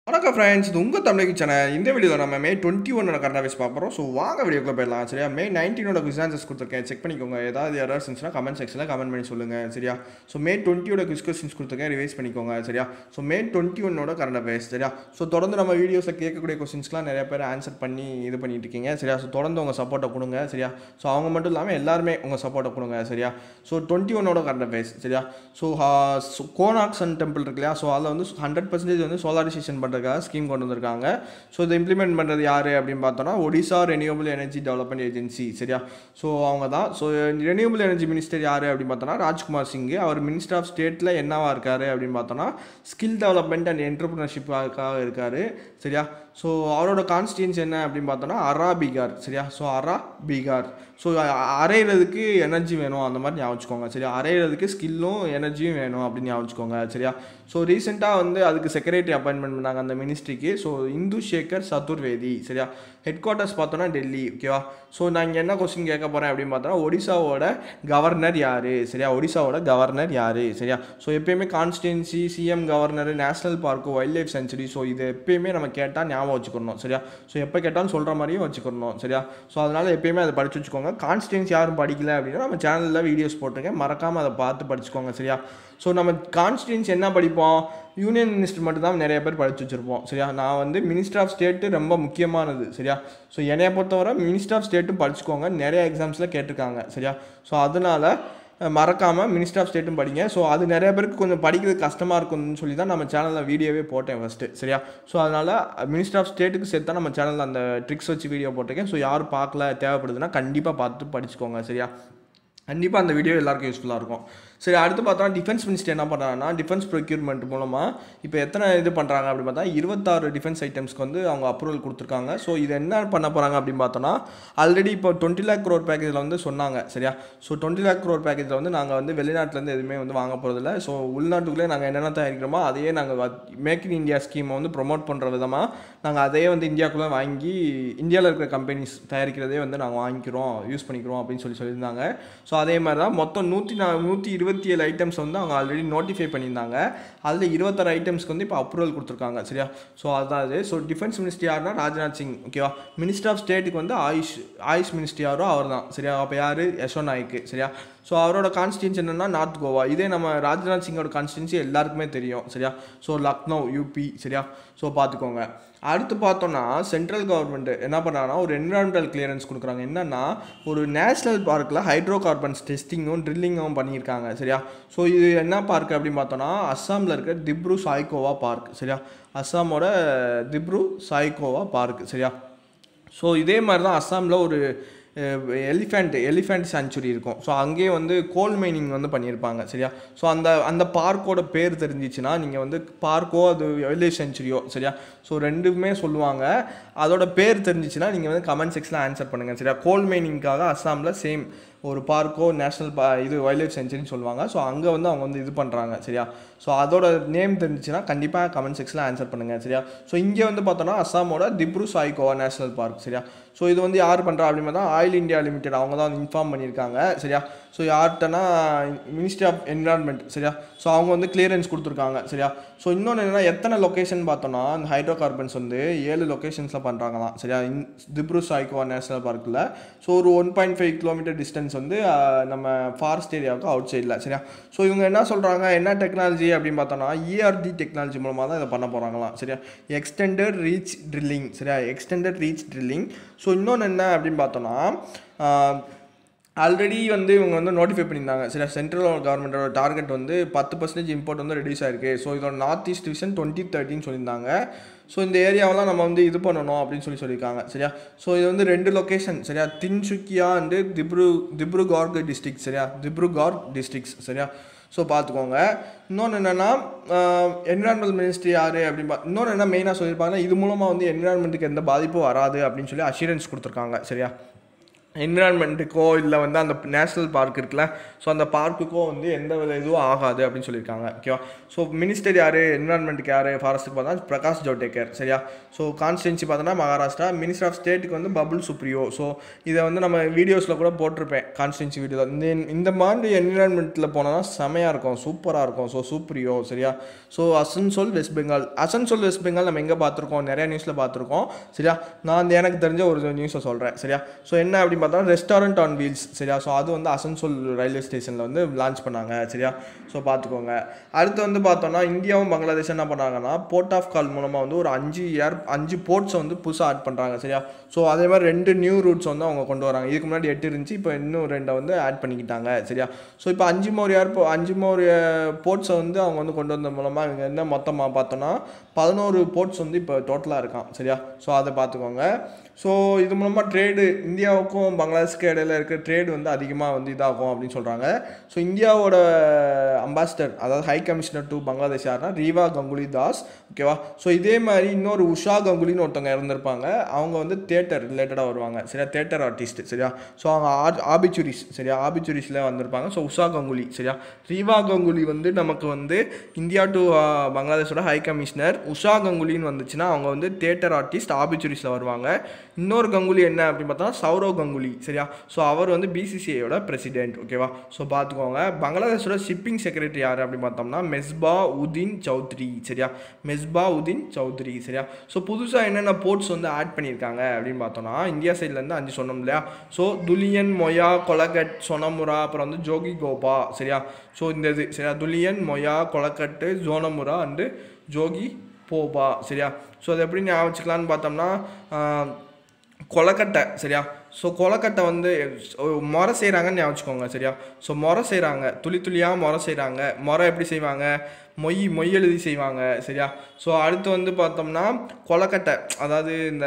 வணக்கம் ஃப்ரெண்ட்ஸ் இது உங்கள் தமிழ் சேனல் இந்த வீடியோவில் நம்ம மே டுவெண்ட்டி ஒன்னோட கரண்ட் அஃபேர்ஸ் பார்க்குறோம் ஸோ வாங்க வீடியோக்குள்ள போயிடலாம் சரியா மே நைன்டீனோட குவிஸ் ஆன்சர்ஸ் கொடுத்துருக்கேன் செக் பண்ணிக்கோங்க ஏதாவது எரர்ஸ் இருந்துச்சுன்னா கமெண்ட் செக்ஷனில் கமெண்ட் பண்ணி சொல்லுங்கள் சரியா ஸோ மே டுவெண்ட்டியோட குவிஸ் கொஸ்டின்ஸ் கொடுத்துருக்கேன் ரிவைஸ் பண்ணிக்கோங்க சரியா ஸோ மே டுவெண்ட்டி ஒன்னோட கரண்ட் அஃபேர்ஸ் சரியா ஸோ தொடர்ந்து நம்ம வீடியோஸில் கேட்கக்கூடிய கொஸ்டின்ஸ்லாம் நிறைய பேர் ஆன்சர் பண்ணி இது பண்ணிட்டு இருக்கீங்க சரியா ஸோ தொடர்ந்து உங்கள் சப்போர்ட்டை கொடுங்க சரியா ஸோ அவங்க மட்டும் இல்லாமல் எல்லாருமே உங்கள் சப்போர்ட்டை கொடுங்க சரியா ஸோ டுவெண்ட்டி ஒன்னோட கரண்ட் அஃபேர்ஸ் சரியா ஸோ கோனாக் சன் டெம்பிள் இருக்கு இல்லையா ஸோ அதில் வந்து ஹண்ட்ரட் பர்சன்டேஜ் வந்து சோலாரைசேஷன் பண்ணுறதுக்காக ஸ்கீம் கொண்டு வந்திருக்காங்க ஸோ இதை இம்ப்ளிமெண்ட் பண்ணுறது யார் அப்படின்னு பார்த்தோம்னா Odisha renewable energy development agency சரியா ஸோ அவங்க தான் ஸோ ரெனியூவபிள் எனர்ஜி மினிஸ்டர் யார் அப்படின்னு பார்த்தோன்னா ராஜ்குமார் சிங் அவர் மினிஸ்டர் ஆஃப் ஸ்டேட்டில் என்னவா இருக்காரு அப்படின்னு பார்த்தோன்னா ஸ்கில் டெவலப்மெண்ட் அண்ட் என்டர்பிரினர்ஷிப்பாக இருக்காரு சரியா ஸோ அவரோட கான்ஸ்டியன்ஸ் என்ன அப்படின்னு பார்த்தோன்னா அரா பீகார் சரியா ஸோ அரா பீகார் ஸோ அரைகிறதுக்கு எனர்ஜி வேணும் அந்த மாதிரி ஞாபகம் வச்சுக்கோங்க சரியா அரைகிறதுக்கு ஸ்கில்லும் எனர்ஜியும் வேணும் அப்படின்னு ஞாபகம் வச்சுக்கோங்க சரியா ஸோ ரீசெண்டாக வந்து அதுக்கு செக்ரட்டரி அப்பாயின்மெண்ட் பண்ணாங்க அந்த மினிஸ்ட்ரிக்கு ஸோ இந்து சேகர் சதுர்வேதி சரியா ஹெட் குவார்ட்டர்ஸ் பார்த்தோன்னா டெல்லி ஓகேவா ஸோ நான் இங்கே என்ன கொஸ்டின் கேட்க போகிறேன் அப்படின்னு பார்த்தோன்னா ஒடிசாவோட கவர்னர் யார் சரியா ஒடிசாவோட கவர்னர் யார் சரியா ஸோ எப்பயுமே constituency CM governor national park wild life sanctuary so இது எப்பயுமே நம்ம கேட்டால் ஞாபகம் வச்சுக்கணும் சரியா ஸோ எப்போ கேட்டாலும் சொல்கிற மாதிரியும் வச்சுக்கணும் சரியா ஸோ அதனால் எப்பயுமே அதை படிச்சு வச்சுக்கோங்க கான்ஸ்டியன்ஸ் யாரும் படிக்கல அப்படின்னா நம்ம சேனலில் வீடியோஸ் போட்டிருக்கேன் மறக்காமல் அதை பார்த்து படிச்சுக்கோங்க சரியா ஸோ நம்ம கான்ஸ்டியன்ஸ் என்ன படிப்போம் யூனியன் மினிஸ்டர் மட்டும் தான் நிறைய பேர் படிச்சு வச்சுருப்போம் சரியா நான் வந்து மினிஸ்டர் ஆஃப் ஸ்டேட்டு ரொம்ப முக்கியமானது சரியா ஸோ என்னைய பொறுத்தவரை மினிஸ்டர் ஆஃப் ஸ்டேட்டும் படிச்சுக்கோங்க நிறைய எக்ஸாம்ஸில் கேட்டிருக்காங்க சரியா ஸோ அதனால் மறக்காமல் மினிஸ்டர் ஆஃப் ஸ்டேட்டும் படிங்க ஸோ அது நிறைய பேருக்கு கொஞ்சம் படிக்கிறது கஷ்டமாக இருக்கும்னு சொல்லி தான் நம்ம சேனலில் வீடியோவே போட்டேன் ஃபஸ்ட்டு சரியா ஸோ அதனால் மினிஸ்டர் ஆஃப் ஸ்டேட்டுக்கு சேர்த்து தான் நம்ம சேனலில் அந்த ட்ரிக்ஸ் வச்சு வீடியோ போட்டிருக்கேன் ஸோ யாரும் பார்க்கல தேவைப்படுதுன்னா கண்டிப்பாக பார்த்து படிச்சுக்கோங்க சரியா கண்டிப்பாக அந்த வீடியோ எல்லாருக்கும் யூஸ்ஃபுல்லாக இருக்கும் சரி அடுத்து பார்த்தோம்னா டிஃபென்ஸ் மினிஸ்டர் என்ன பண்ணுறாங்கன்னா டிஃபென்ஸ் ப்ரொக்யூர்மெண்ட் மூலமாக இப்போ எத்தனை இது பண்ணுறாங்க அப்படின்னு பார்த்தா இருபத்தாறு டிஃபென்ஸ் ஐட்டம்ஸ்க்கு வந்து அவங்க அப்ரூவல் கொடுத்துருக்காங்க ஸோ இது என்ன பண்ண போகிறாங்க அப்படின்னு பார்த்தோன்னா ஆல்ரெடி இப்போ டுவெண்ட்டி லேக் க்ரோர் பேக்கேஜில் வந்து சொன்னாங்க சரியா ஸோ டுவெண்ட்டி லேக் க்ரோர் பேக்கேஜில் வந்து நாங்கள் வந்து வெளிநாட்டிலேருந்து எதுவுமே வந்து வாங்க போகிறதில்ல ஸோ உள்நாட்டுக்குள்ளே நாங்கள் என்னென்ன தயாரிக்கிறோமோ அதையே நாங்கள் மேக் இன் இந்தியா ஸ்கீமை வந்து ப்ரொமோட் பண்ணுற விதமாக நாங்கள் அதையே வந்து இந்தியாவுக்குள்ளே வாங்கி இந்தியாவில் இருக்கிற கம்பெனிஸ் தயாரிக்கிறதே வந்து நாங்கள் வாங்கிக்கிறோம் யூஸ் பண்ணிக்கிறோம் அப்படின்னு சொல்லி சொல்லியிருந்தாங்க ஸோ அதே மாதிரி தான் மொத்தம் நூற்றி நா நூற்றி இருபத்தி ஏழு ஐட்டம்ஸ் வந்து அவங்க ஆல்ரெடி நோட்டிஃபை பண்ணியிருந்தாங்க அதில் இருபத்தாறு ஐட்டம்ஸ்க்கு வந்து இப்போ அப்ரூவல் கொடுத்துருக்காங்க சரியா ஸோ அதான் அது ஸோ டிஃபென்ஸ் மினிஸ்டர் யாருன்னா ராஜ்நாத் சிங் ஓகேவா மினிஸ்டர் ஆஃப் ஸ்டேட்டுக்கு வந்து ஆயுஷ் ஆயுஷ் மினிஸ்டர் யாரோ அவர் தான் சரியா அப்போ யார் யசோ நாய்க்கு சரியா ஸோ அவரோட கான்ஸ்டியன்ஸ் என்னென்னா நார்த் கோவா இதே நம்ம ராஜ்நாத் சிங்கோட கான்ஸ்டியன்சி எல்லாருக்குமே தெரியும் சரியா ஸோ லக்னோ யூபி சரியா ஸோ பார்த்துக்கோங்க அடுத்து பார்த்தோன்னா சென்ட்ரல் கவர்மெண்ட் என்ன பண்ணாங்கன்னா ஒரு என்விரான்மெண்டல் கிளியரன்ஸ் கொடுக்குறாங்க என்னன்னா ஒரு நேஷ்னல் பார்க்கில் ஹைட்ரோ கார்பன்ஸ் டெஸ்டிங்கும் ட்ரில்லிங்கும் பண்ணியிருக்காங்க சரியா ஸோ இது என்ன பார்க் அப்படின்னு பார்த்தோன்னா அஸ்ஸாமில் இருக்க திப்ரு சாய்கோவா பார்க் சரியா அஸ்ஸாமோட திப்ரு சாய்கோவா பார்க் சரியா ஸோ இதே மாதிரி தான் அஸ்ஸாமில் ஒரு எலிஃபெண்ட் எலிஃபெண்ட் சாங்சுரி இருக்கும் ஸோ அங்கேயே வந்து கோல் மைனிங் வந்து பண்ணியிருப்பாங்க சரியா ஸோ அந்த அந்த பார்க்கோட பேர் தெரிஞ்சிச்சுன்னா நீங்கள் வந்து பார்க்கோ அது வைல்ட் செஞ்சுரியோ சரியா ஸோ ரெண்டுமே சொல்லுவாங்க அதோட பேர் தெரிஞ்சிச்சுன்னா நீங்கள் வந்து கமெண்ட் செக்ஷனில் ஆன்சர் பண்ணுங்கள் சரியா கோல் மைனிங்காக அஸ்ஸாமில் சேம் ஒரு பார்க்கோ நேஷ்னல் பா இது வைல்ட் லைஃப் சென்ச்சுரின்னு சொல்லுவாங்க ஸோ அங்கே வந்து அவங்க வந்து இது பண்ணுறாங்க சரியா ஸோ அதோட நேம் தெரிஞ்சுன்னா கண்டிப்பாக கமெண்ட் செக்ஷனில் ஆன்சர் பண்ணுங்கள் சரியா ஸோ இங்கே வந்து பார்த்தோன்னா அஸ்ஸாமோட திப்ரு சாய்கோவா நேஷனல் பார்க் சரியா ஸோ இது வந்து யார் பண்ணுறா அப்படின்னு பார்த்தா ஆயில் இந்தியா லிமிடெட் அவங்க தான் வந்து இன்ஃபார்ம் பண்ணியிருக்காங்க சரியா ஸோ யார்கிட்டனா மினிஸ்ட்ரி ஆஃப் என்விரான்மெண்ட் சரியா ஸோ அவங்க வந்து கிளியரன்ஸ் கொடுத்துருக்காங்க சரியா ஸோ இன்னொன்று என்னென்னா எத்தனை லொக்கேஷன் பார்த்தோன்னா அந்த ஹைட்ரோ கார்பன்ஸ் வந்து ஏழு லொக்கேஷன்ஸில் பண்ணுறாங்களாம் சரியா இன் திப்ரு சாய்கோவா நேஷனல் பார்க்கில் ஸோ ஒரு one point five kilometre distance வந்து நம்ம ஃபாரஸ்ட் ஏரியாவுக்கு அவுட் சைடில் சரியா ஸோ இவங்க என்ன சொல்கிறாங்க என்ன டெக்னாலஜி அப்படின்னு பார்த்தோன்னா இஆர்டி டெக்னாலஜி மூலமாக தான் இதை பண்ண போகிறாங்களாம் சரியா எக்ஸ்டெண்டட் ரீச் ட்ரில்லிங் சரியா எக்ஸ்டெண்டட் ரீச் ட்ரில்லிங் ஸோ இன்னொன்று என்ன அப்படின்னு பார்த்தோன்னா ஆல்ரெடி வந்து இவங்க வந்து நோட்டிஃபை பண்ணியிருந்தாங்க சரி சென்ட்ரல் கவர்மெண்ட்டோட டார்கெட் வந்து பத்து பர்சன்டேஜ் இம்போர்ட் வந்து ரெடியூஸ் ஆயிருக்கு ஸோ இதோட நார்த் ஈஸ்ட் டிவிஷன் டுவெண்ட்டி தேர்ட்டின்னு சொல்லியிருந்தாங்க ஸோ இந்த ஏரியாவெல்லாம் நம்ம வந்து இது பண்ணணும் அப்படின்னு சொல்லி சொல்லியிருக்காங்க சரியா ஸோ இது வந்து ரெண்டு லொக்கேஷன் சரியா தின்சுக்கியா அண்டு திப்ரு திப்ருகார்க் டிஸ்ட்ரிக்ட் சரியா திப்ருகார்க் டிஸ்ட்ரிக்ஸ் சரியா ஸோ பார்த்துக்கோங்க இன்னொன்று என்னென்னா என்விரான்மெண்டல் மினிஸ்ட்ரி யார் அப்படின்னு பா இன்னொன்று என்ன மெயினாக சொல்லியிருப்பாங்கன்னா இது மூலமாக வந்து என்விரான்மெண்ட்டுக்கு எந்த பாதிப்பும் வராது அப்படின்னு சொல்லி அஷூரன்ஸ் கொடுத்துருக்காங்க சரியா என்விரான்மெண்ட்டுக்கோ இல்லை வந்து அந்த நேஷ்னல் பார்க் இருக்குல்ல ஸோ அந்த பார்க்குக்கோ வந்து எந்த வித இதுவும் ஆகாது அப்படின்னு சொல்லியிருக்காங்க ஓகேவா ஸோ மினிஸ்டர் யார் என்விரான்மெண்ட்டுக்கு யார் ஃபாரஸ்ட்டுக்கு பார்த்தா பிரகாஷ் ஜவடேக்கர் சரியா ஸோ கான்ஸ்டியன்சி பார்த்தோன்னா மகாராஷ்டிரா மினிஸ்டர் ஆஃப் ஸ்டேட்டுக்கு வந்து பபுல் சுப்ரியோ ஸோ இதை வந்து நம்ம வீடியோஸில் கூட போட்டிருப்பேன் கான்ஸ்டியன்சி வீடியோ இந்த இந்த மாதிரி என்விரான்மெண்ட்டில் போனோம்னா செமையாக இருக்கும் சூப்பராக இருக்கும் ஸோ சூப்ரியோ சரியா ஸோ அசன்சோல் வெஸ்ட் பெங்கால் அசன்சோல் வெஸ்ட் பெங்கால் நம்ம எங்கே பார்த்துருக்கோம் நிறைய நியூஸில் பார்த்துருக்கோம் சரியா நான் அந்த எனக்கு தெரிஞ்ச ஒரு நியூஸை சொல்கிறேன் சரியா ஸோ என்ன அப்படின்னு பார்த்தா ரெஸ்டாரண்ட் ஆன் வீல்ஸ் சரியா ஸோ அது வந்து அசன்சோல் ரயில்வே ஸ்டேஷனில் வந்து லான்ச் பண்ணாங்க சரியா ஸோ பார்த்துக்கோங்க அடுத்து வந்து பார்த்தோம்னா இந்தியாவும் பங்களாதேஷ் என்ன பண்ணாங்கன்னா போர்ட் ஆஃப் கால் மூலமாக வந்து ஒரு அஞ்சு ஏர் அஞ்சு போர்ட்ஸை வந்து புதுசாக ஆட் பண்ணுறாங்க சரியா ஸோ அதே மாதிரி ரெண்டு நியூ ரூட்ஸ் வந்து அவங்க கொண்டு வராங்க இதுக்கு முன்னாடி எட்டு இருந்துச்சு இப்போ இன்னும் ரெண்டை வந்து ஆட் பண்ணிக்கிட்டாங்க சரியா ஸோ இப்போ அஞ்சு மோர் ஏர் அஞ்சு மோர் போர்ட்ஸை வந்து அவங்க வந்து கொண்டு வந்த மூலமாக இவங்க என்ன மொத்தமாக பார்த்தோன்னா பதினோரு போர்ட்ஸ் வந்து இப்போ டோட்டலாக இருக்கான் சரியா ஸோ அதை பார்த்துக்கோங்க ஸோ இது மூலமாக ட்ரேடு இந்தியாவுக்கும் பங்களாதேஷ்க்கு இடையில இருக்க ட்ரேடு வந்து அதிகமாக வந்து இதாகும் அப்படின்னு சொல்கிறாங்க ஸோ இந்தியாவோட அம்பாசிடர் அதாவது ஹை கமிஷனர் டு பங்களாதேஷ் யாருன்னா ரீவா கங்குலி தாஸ் ஓகேவா ஸோ இதே மாதிரி இன்னொரு உஷா கங்குலின்னு ஒருத்தவங்க இருந்திருப்பாங்க அவங்க வந்து தேட்டர் ரிலேட்டடாக வருவாங்க சரியா தேட்டர் ஆர்டிஸ்ட் சரியா ஸோ அவங்க ஆர் ஆபிச்சுரிஸ் சரியா ஆபிச்சுரிஸில் வந்திருப்பாங்க ஸோ உஷா கங்குலி சரியா ரீவா கங்குலி வந்து நமக்கு வந்து இந்தியா டு பங்களாதேஷோட ஹை கமிஷனர் உஷா கங்குலின்னு வந்துச்சுன்னா அவங்க வந்து தேட்டர் ஆர்டிஸ்ட் ஆபிச்சுரிஸில் வருவாங்க இன்னொரு கங்குலி என்ன அப்படின்னு பார்த்தா சௌரவ் கங்குலி சரியா ஸோ அவர் வந்து பிசிசிஐயோட பிரசிடென்ட் ஓகேவா ஸோ பார்த்துக்கோங்க பங்களாதேஷோட ஷிப்பிங் செக்ரட்டரி யார் அப்படின்னு பார்த்தோம்னா மெஸ்பா உதீன் சௌத்ரி சரியா மெஸ்பா உதீன் சௌத்ரி சரியா ஸோ புதுசாக என்னென்ன போர்ட்ஸ் வந்து ஆட் பண்ணியிருக்காங்க அப்படின்னு பார்த்தோம்னா இந்தியா சைட்லேருந்து அஞ்சு சொன்னோம் இல்லையா ஸோ துலியன் மொயா கொலகட் சொனமுரா அப்புறம் வந்து ஜோகி கோபா சரியா ஸோ இந்த இது சரியா துலியன் மொயா கொலக்கட்டு ஜோனமுரா அண்டு ஜோகி போபா சரியா ஸோ அது எப்படி ஞாபகம் வச்சுக்கலான்னு பார்த்தோம்னா ஆஹ், கொலக்கட்டை சரியா ஸோ கொலக்கட்டை வந்து முறை செய்கிறாங்கன்னு ஞாபகம் வச்சுக்கோங்க சரியா ஸோ முறை செய்கிறாங்க துளி துளியாக முறை செய்கிறாங்க முறை எப்படி செய்வாங்க மொய் மொய் எழுதி செய்வாங்க சரியா ஸோ அடுத்து வந்து பார்த்தோம்னா கொலக்கட்டை அதாவது இந்த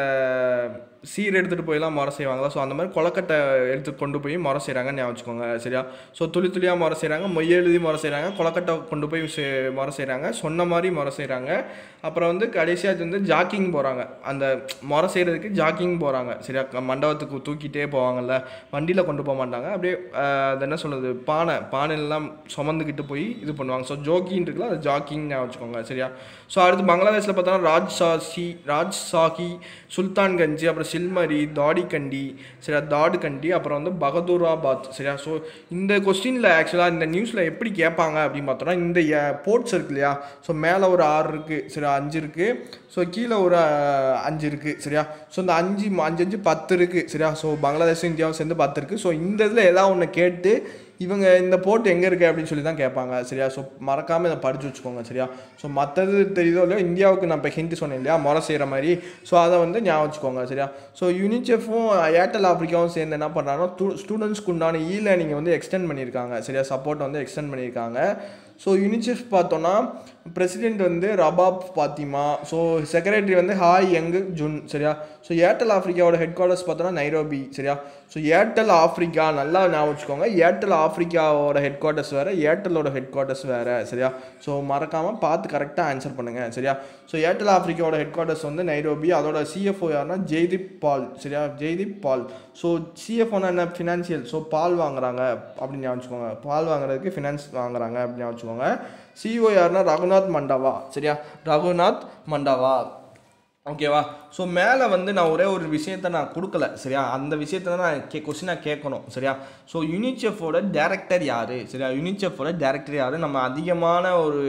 சீர் எடுத்துகிட்டு போயெல்லாம் முறை செய்வாங்களா ஸோ அந்த மாதிரி கொலக்கட்டை எடுத்து கொண்டு போய் முறை செய்கிறாங்கன்னு ஞாபகம் வச்சுக்கோங்க சரியா ஸோ துளி துளியாக முறை செய்கிறாங்க மொய் எழுதி முறை செய்கிறாங்க கொலக்கட்டை கொண்டு போய் செ- முறை செய்கிறாங்க சொன்ன மாதிரி முறை செய்கிறாங்க அப்புறம் வந்து கடைசியாக வந்து ஜாக்கிங் போகிறாங்க அந்த முறை செய்கிறதுக்கு ஜாக்கிங் போகிறாங்க சரியா க- மண்டபத்துக்கு தூக்கிட்டே போவாங்கல்ல வண்டியில் கொண்டு போக மாட்டாங்க அப்படியே ஆஹ், அது என்ன சொல்கிறது பானை பானையெல்லாம் சுமந்துக்கிட்டு போய் இது பண்ணுவாங்க ஸோ ஜோக்கின்னு இருக்குல்ல அது ஜாக்கிங் ஞாபகம் வச்சுக்கோங்க சரியா ஸோ அடுத்து பங்களாதேஷில் பார்த்தோன்னா ராஜ்ஷாஹி ராஜ்ஷாஹி சுல்தான்கஞ்சி அப்புறம் சில்மரி தாடிகண்டி சரியா தாடுகண்டி அப்புறம் வந்து பகதூராபாத் சரியா ஸோ இந்த கொஸ்டினில் ஆக்சுவலாக இந்த நியூஸில் எப்படி கேட்பாங்க அப்படின்னு பார்த்தோன்னா இந்த போர்ட்ஸ் இருக்கு இல்லையா ஸோ மேலே ஒரு ஆறு இருக்குது சரியா அஞ்சு இருக்குது ஸோ கீழே ஒரு அஹ், அஞ்சு இருக்குது சரியா ஸோ இந்த அஞ்சு ம- அஞ்சு அஞ்சு பத்து இருக்குது சரியா ஸோ பங்களாதேஷும் இந்தியாவும் சேர்ந்து பத்து இருக்குது ஸோ இந்த இதில் ஏதாவது ஒன்று கேட்டு இவங்க இந்த போட்டு எங்கே இருக்குது அப்படின்னு சொல்லி தான் கேட்பாங்க சரியா ஸோ மறக்காமல் இதை படித்து வச்சுக்கோங்க சரியா ஸோ மற்றது தெரியுதோ இல்லையோ இந்தியாவுக்கு நான் இப்போ ஹிந்தி சொன்னேன் இல்லையா முறை செய்கிற மாதிரி ஸோ அதை வந்து ஞாபகம் வச்சுக்கோங்க சரியா ஸோ யூனிசெஃப்பும் ஏர்டெல் ஆஃப்ரிக்காவும் சேர்ந்து என்ன பண்ணுறாங்கன்னா ஸ்டூடெண்ட்ஸ்க்கு உண்டான இ லேர்னிங்கை வந்து எக்ஸ்டெண்ட் பண்ணியிருக்காங்க சரியா சப்போர்ட் வந்து எக்ஸ்டெண்ட் பண்ணியிருக்காங்க ஸோ யூனிசெஃப் பார்த்தோன்னா பிரசிடென்ட் வந்து ரபாப் பாத்திமா ஸோ செக்ரட்டரி வந்து ஹாய் யங் ஜுன் சரியா ஸோ ஏர்டெல் ஆஃப்ரிக்காவோட ஹெட் குவார்ட்டர்ஸ் பார்த்தோன்னா நைரோபி சரியா ஸோ ஏர்டெல் ஆஃப்ரிக்கா நல்லா ஞாபகம் வச்சுக்கோங்க ஏர்டெல் ஆஃப்ரிக்காவோட ஹெட் குவார்ட்டர்ஸ் வேறு ஏர்டெல்லோட ஹெட் குவார்ட்டர்ஸ் வேறு சரியா ஸோ மறக்காமல் பார்த்து கரெக்டாக ஆன்சர் பண்ணுங்கள் சரியா ஸோ ஏர்டெல் ஆஃப்ரிக்காவோட ஹெட் குவார்ட்டர்ஸ் வந்து நைரோபி அதோட சிஎஃப்ஓ யாருன்னா ஜெய்தீப் பால் சரியா ஜெய்தீப் பால் ஸோ சிஎஃப்ஓனா என்ன ஃபினான்ஷியல் ஸோ பால் வாங்குறாங்க அப்படின்னு ஞாபகம் வச்சுக்கோங்க பால் வாங்குறதுக்கு ஃபினான்ஸ் வாங்குறாங்க அப்படின்னு ஞாபகம் வச்சுக்கோங்க சிஓ யாருன்னா ரகுநாத் மண்டவா சரியா ரகுநாத் மண்டவா ஓகேவா ஸோ மேலே வந்து நான் ஒரே ஒரு விஷயத்த நான் கொடுக்கல சரியா அந்த விஷயத்த தான் நான் கே கொஸ்டினாக கேட்கணும் சரியா ஸோ யூனிசெஃபோட டேரக்டர் யார் சரியா யூனிசெஃபோட டேரக்டர் யார் நம்ம அதிகமான ஒரு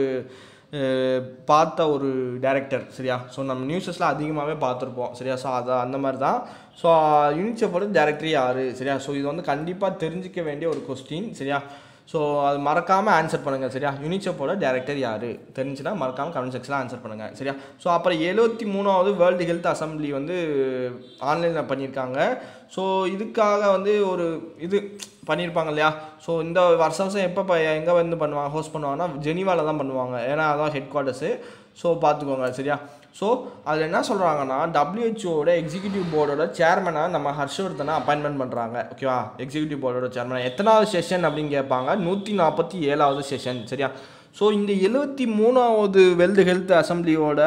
அஹ், பார்த்த ஒரு டேரக்டர் சரியா ஸோ நம்ம நியூஸஸில் அதிகமாகவே பார்த்துருப்போம் சரியா ஸோ அது அந்த மாதிரி தான் ஸோ யூனிசெஃபோட டேரக்டர் யார் சரியா ஸோ இது வந்து கண்டிப்பாக தெரிஞ்சிக்க வேண்டிய ஒரு கொஸ்டின் சரியா ஸோ அது மறக்காமல் ஆன்சர் பண்ணுங்கள் சரியா யூனிசெஃபோட டேரக்டர் யார் தெரிஞ்சுன்னா மறக்காமல் கமெண்ட் செக்ஷனில் ஆன்சர் பண்ணுங்கள் சரியா ஸோ அப்புறம் எழுபத்தி மூணாவது வேர்ல்டு ஹெல்த் அசம்பிளி வந்து ஆன்லைனில் பண்ணியிருக்காங்க ஸோ இதுக்காக வந்து ஒரு இது பண்ணியிருப்பாங்க இல்லையா ஸோ இந்த வருஷம் வருஷம் எப்போ எங்கே வந்து பண்ணுவாங்க ஹோஸ்ட் பண்ணுவாங்கன்னா ஜெனிவாவில் தான் பண்ணுவாங்க ஏன்னா அதான் ஹெட் குவார்ட்டர்ஸு ஸோ பார்த்துக்கோங்க சரியா ஸோ அதில் என்ன சொல்கிறாங்கன்னா டபிள்யூஹெச்ஓட எக்ஸிக்யூட்டிவ் போர்டோட சேர்மனாக நம்ம ஹர்ஷவர்தனை அப்பாயின்மெண்ட் பண்ணுறாங்க ஓகேவா எக்ஸிக்யூட்டிவ் போர்டோட சேர்மனாக எத்தனாவது செஷன் அப்படின்னு கேட்பாங்க நூற்றி நாற்பத்தி ஏழாவது செஷன் சரியா ஸோ இந்த எழுபத்தி மூணாவது வேர்ல்டு ஹெல்த் அசம்பிளியோட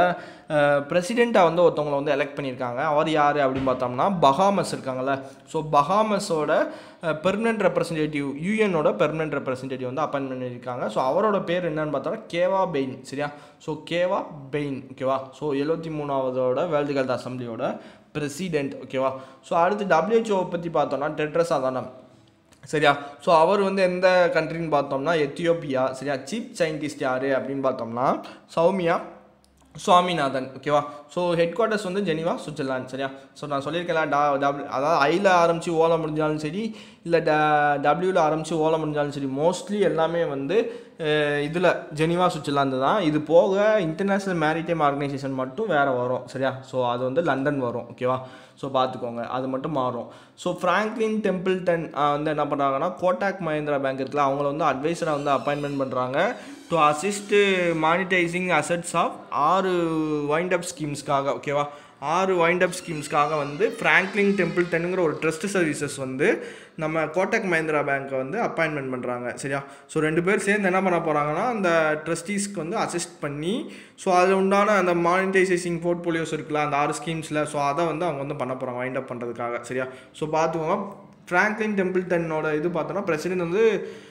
பிரசிடெண்ட்டாக வந்து ஒருத்தவங்களை வந்து எலெக்ட் பண்ணியிருக்காங்க அவர் யார் அப்படின்னு பார்த்தோம்னா பஹாமஸ் இருக்காங்கல்ல ஸோ பஹாமஸோட பெர்மனன்ட் ரெப்ரசன்டேட்டிவ் யூஎனோட பெர்மனன்ட் ரெப்ரசன்டேட்டிவ் வந்து அப்பாயின் பண்ணியிருக்காங்க ஸோ அவரோட பேர் என்னன்னு பார்த்தோம்னா கேவா பெயின் சரியா ஸோ கேவா பெயின் ஓகேவா ஸோ எழுபத்தி மூணாவதோட வேர்ல்டு ஹெல்த் அசம்பிளியோட பிரசிடென்ட் ஓகேவா ஸோ அடுத்து டபிள்யூஹெச்ஓ பற்றி பார்த்தோம்னா டெட்ரஸ் அதானம் சரியா ஸோ அவர் வந்து எந்த கண்ட்ரின்னு பார்த்தோம்னா எத்தியோப்பியா சரியா சீஃப் சயின்டிஸ்ட் யார் அப்படின்னு பார்த்தோம்னா சௌமியா சுவாமிநாதன் ஓகேவா ஸோ ஹெட் குவார்ட்டர்ஸ் வந்து ஜெனிவா சுவிட்சர்லாந்து சரியா ஸோ நான் சொல்லியிருக்கேன் டா டபிள்யூ அதாவது ஐயில் ஆரம்பித்து ஓலை முடிஞ்சாலும் சரி இல்லை ட டபிள்யூவில் ஆரம்பித்து ஓலை முடிஞ்சாலும் சரி மோஸ்ட்லி எல்லாமே வந்து இதில் ஜெனிவா சுவிட்சர்லாந்து தான் இது போக இன்டர்நேஷ்னல் மேரிடைம் ஆர்கனைசேஷன் மட்டும் வேறு வரும் சரியா ஸோ அது வந்து லண்டன் வரும் ஓகேவா ஸோ பார்த்துக்கோங்க அது மட்டும் மாறும் ஸோ ஃப்ராங்க்லின் டெம்பிள்டன் வந்து என்ன பண்ணுறாங்கன்னா கோட்டாக் மஹேந்திரா பேங்க் இருக்குல்ல அவங்கள வந்து அட்வைசராக வந்து அப்பாயின்மெண்ட் பண்ணுறாங்க to assist monetising assets of ஆறு வைண்ட் அப் ஸ்கீம்ஸ்க்காக ஓகேவா ஆறு வைண்ட் அப் ஸ்கீம்ஸ்க்காக வந்து ஃப்ராங்க்லின் டெம்பிள்டனுங்கிற ஒரு ட்ரஸ்ட் சர்வீசஸ் வந்து நம்ம கோட்டக் மஹேந்திரா பேங்க்கை வந்து அப்பாயின்மெண்ட் பண்ணுறாங்க சரியா ஸோ ரெண்டு பேர் சேர்ந்து என்ன பண்ண போகிறாங்கன்னா அந்த ட்ரஸ்டீஸ்க்கு வந்து அசிஸ்ட் பண்ணி ஸோ அதில் உண்டான அந்த மானிட்டைசேஷிங் போர்ட்போலியோஸ் இருக்குல்ல அந்த ஆறு ஸ்கீம்ஸில் ஸோ அதை வந்து அவங்க வந்து பண்ண போகிறாங்க வைண்ட் அப் பண்ணுறதுக்காக சரியா ஸோ பார்த்துக்கோங்க ஃப்ராங்க்லின் டெம்பிள்டனோட இது பார்த்தோன்னா பிரசிடென்ட் வந்து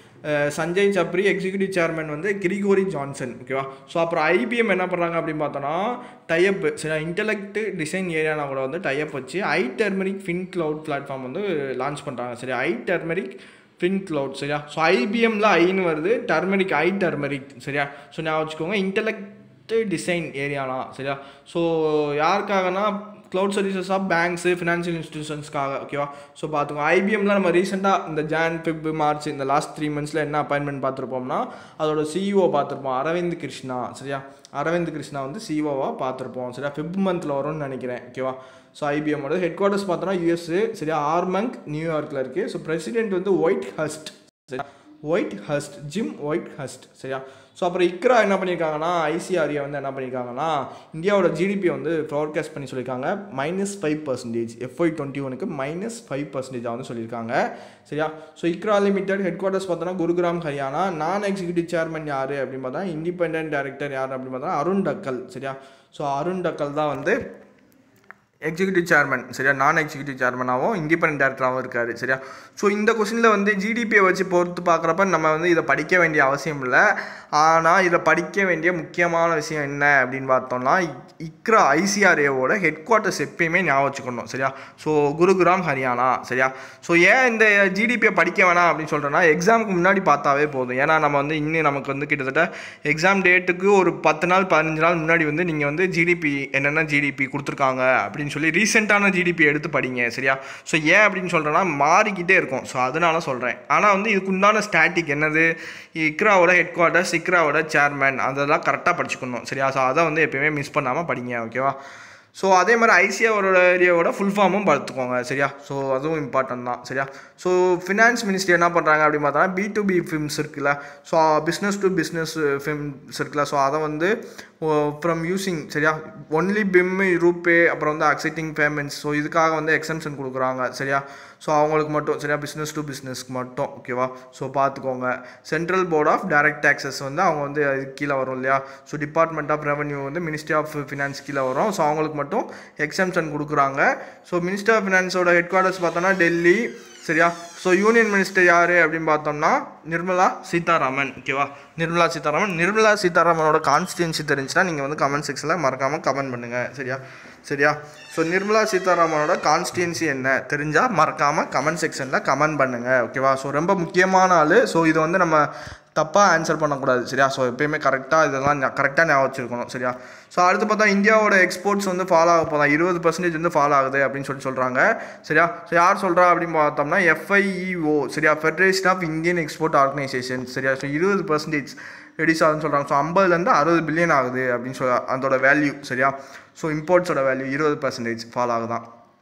சஞ்சய் சப்ரி எக்ஸிக்யூட்டிவ் சேர்மன் வந்து கிரிகோரி ஜான்சன் ஓகேவா ஸோ அப்புறம் ஐபிஎம் என்ன பண்ணுறாங்க அப்படின்னு பார்த்தோன்னா டைப் சரி இன்டெலெக்ட் டிசைன் ஏரியானா கூட வந்து டைப் வச்சு I turmeric fin cloud platform வந்து லான்ச் பண்ணுறாங்க சரி ஐ டெர்மரிக் ஃபின் க்ளவுட் சரியா ஸோ ஐபிஎம்ல ஐன்னு வருது டர்மரிக் ஐ டர்மரிக் சரியா ஸோ நான் வச்சுக்கோங்க இன்டெலெக்ட் டிசைன் ஏரியானா சரியா ஸோ யாருக்காகனா cloud services of banks financial இன்ஸ்டியூஷன்ஸ்க்காக ஓகேவா ஸோ பார்த்துக்கோ ஐபிஎம்லாம் நம்ம ரீசெண்டாக இந்த ஜான் பிப் மார்ச் இந்த லாஸ்ட் த்ரீ மந்த்ஸில் என்ன அப்பாயின்மெண்ட் பார்த்துருப்போம்னா அதோட சிஇஓ பார்த்துருப்போம் அரவிந்த் கிருஷ்ணா சரியா அரவிந்த் கிருஷ்ணா வந்து சிஇஓவாக பார்த்துருப்போம் சரியா ஃபிப் மந்தில் வரும்னு நினைக்கிறேன் ஓகேவா ஸோ ஐபிஎம்மோட ஹெட் குவார்ட்டர்ஸ் பார்த்தோன்னா யூஎஸ்ஸு சரியா ஆர்மங்க் நியூயார்க்கில் இருக்குது ஸோ பிரசிடென்ட் வந்து ஒயிட் ஹஸ்ட் சரியா Whitehurst Jim Whitehurst சரியா ஸோ அப்புறம் இக்ரா என்ன பண்ணியிருக்காங்கன்னா ஐசிஆர்ஏ வந்து என்ன பண்ணியிருக்காங்கன்னா இந்தியாவோட ஜிடிபி வந்து ப்ராட்காஸ்ட் பண்ணி சொல்லியிருக்காங்க minus five percentage FY twenty ஒனுக்கு மைனஸ் ஃபைவ் பர்சன்டேஜாக வந்து சொல்லியிருக்காங்க சரியா so ICRA limited headquarters பார்த்தோன்னா குருகிராம் ஹரியானா நான் எக்ஸிக்யூட்டிவ் சேர்மன் யார் அப்படின்னு பார்த்தா இண்டிபெண்டன்ட் டைரக்டர் யார் அப்படின்னு பார்த்தா அருண் டக்கல் சரியா ஸோ அருண் டக்கல் தான் வந்து எக்ஸிக்யூட்டிவ் சேர்மன் சரியா நான் எக்ஸிக்யூட்டிவ் சேர்மனாகவும் இண்டிபெண்ட் டேரக்டராகவும் இருக்கார் சரியா ஸோ இந்த கொஸ்டினில் வந்து ஜிடிபியை வச்சு பொறுத்து பார்க்குறப்ப நம்ம வந்து இதை படிக்க வேண்டிய அவசியம் இல்லை ஆனால் இதில் படிக்க வேண்டிய முக்கியமான விஷயம் என்ன அப்படின்னு பார்த்தோம்னா இக்ரா ஐசிஆர்ஏவோட ஹெட் குவார்ட்டர்ஸ் எப்பயுமே ஞாபகம் வச்சுக்கணும் சரியா ஸோ குருகிராம் ஹரியானா சரியா ஸோ ஏன் இந்த ஜிடிபியை படிக்க வேணாம் அப்படின்னு சொல்கிறேன்னா எக்ஸாமுக்கு முன்னாடி பார்த்தாவே போதும் ஏன்னா நம்ம வந்து இன்னும் நமக்கு வந்து கிட்டத்தட்ட எக்ஸாம் டேட்டுக்கு ஒரு பத்து நாள் பதினஞ்சு நாள் முன்னாடி வந்து நீங்கள் வந்து ஜிடிபி என்னென்ன ஜிடிபி கொடுத்துருக்காங்க அப்படின்னு சொல்லி ரீசெண்டான ஜிடிபி எடுத்து படிங்க சரியா ஸோ ஏன் அப்படின்னு சொல்கிறேன்னா மாறிக்கிட்டே இருக்கும் ஸோ அதனால சொல்கிறேன் ஆனால் வந்து இதுக்கு உண்டான ஸ்டாட்டிக் என்னது இக்ராவோட ஹெட் குவார்ட்டர்ஸ் இக்ராவோட சேர்மன் அதெல்லாம் கரெக்டாக படிச்சுக்கணும் சரியா ஸோ அதை வந்து எப்பயுமே மிஸ் பண்ணாமல் படிங்க ஓகேவா ஸோ அதே மாதிரி ஐசிஆரோட ஏரியாவோட ஃபுல் ஃபார்மும் பார்த்துக்கோங்க சரியா ஸோ அதுவும் இம்பார்ட்டன்ட் தான் சரியா ஸோ ஃபினான்ஸ் மினிஸ்ட்ரி என்ன பண்ணுறாங்க அப்படின்னு பார்த்தா பி டு பி ஃபிம்ஸ் இருக்குல்ல so business to business firms இருக்குல்ல ஸோ அதை வந்து ஃப்ரம் யூஸிங் சரியா ஒன்லி பிம் ரூபே அப்புறம் வந்து அக்செப்டிங் பேமெண்ட்ஸ் ஸோ இதுக்காக வந்து எக்ஸம்ஷன் கொடுக்குறாங்க சரியா ஸோ அவங்களுக்கு மட்டும் சரியா பிஸ்னஸ் டு பிஸ்னஸ்க்கு மட்டும் ஓகேவா ஸோ பார்த்துக்கோங்க central board of direct taxes வந்து அவங்க வந்து அது கீழே வரும் இல்லையா ஸோ டிபார்ட்மெண்ட் ஆஃப் ரெவன்யூ வந்து மினிஸ்ட்ரி ஆஃப் ஃபினான்ஸ் கீழே வரும் ஸோ அவங்களுக்கு மட்டும் எக்ஸம்ஷன் கொடுக்குறாங்க ஸோ மினிஸ்டர் ஆஃப் ஃபினான்ஸோட ஹெட் குவார்ட்டர்ஸ் பார்த்தோன்னா டெல்லி சரியா ஸோ யூனியன் மினிஸ்டர் யார் அப்படின்னு பார்த்தோம்னா நிர்மலா சீதாராமன் ஓகேவா நிர்மலா சீதாராமன் நிர்மலா சீதாராமனோட கான்ஸ்டியன்சி தெரிஞ்சுன்னா நீங்கள் வந்து கமெண்ட் செக்ஷனில் மறக்காமல் கமெண்ட் பண்ணுங்கள் சரியா சரியா ஸோ நிர்மலா சீதாராமனோட கான்ஸ்டியன்சி என்ன தெரிஞ்சால் மறக்காமல் கமெண்ட் செக்ஷனில் கமெண்ட் பண்ணுங்கள் ஓகேவா ஸோ ரொம்ப முக்கியமான ஆள் ஸோ இது வந்து நம்ம தப்பாக ஆன்சர் பண்ணக்கூடாது சரியா ஸோ எப்பயுமே கரெக்டாக இதெல்லாம் கரெக்டாக ஞாபகம் வச்சுருக்கணும் சரியா ஸோ அடுத்து பார்த்தா இந்தியாவோட எக்ஸ்போர்ட்ஸ் வந்து ஃபாலோ ஆக போதான் இருபது பர்சன்டேஜ் வந்து ஃபாலோ ஆகுது அப்படின்னு சொல்லி சொல்கிறாங்க சரியா ஸோ யார் சொல்கிறா அப்படின்னு பார்த்தோம்னா எஃப்ஐஇஓ சரியா federation of Indian export organisation சரியா ஸோ இருபது பர்சன்டேஜ் ரெடியூஸ் ஆகுதுன்னு சொல்கிறாங்க ஸோ ஐம்பதுலேருந்து அறுபது பில்லியன் ஆகுது அப்படின்னு சொல்ல அதோட வேல்யூ சரியா ஸோ இம்போர்ட்ஸோட வேல்யூ இருபது பர்சன்டேஜ் ஃபாலோ ஆகுதான்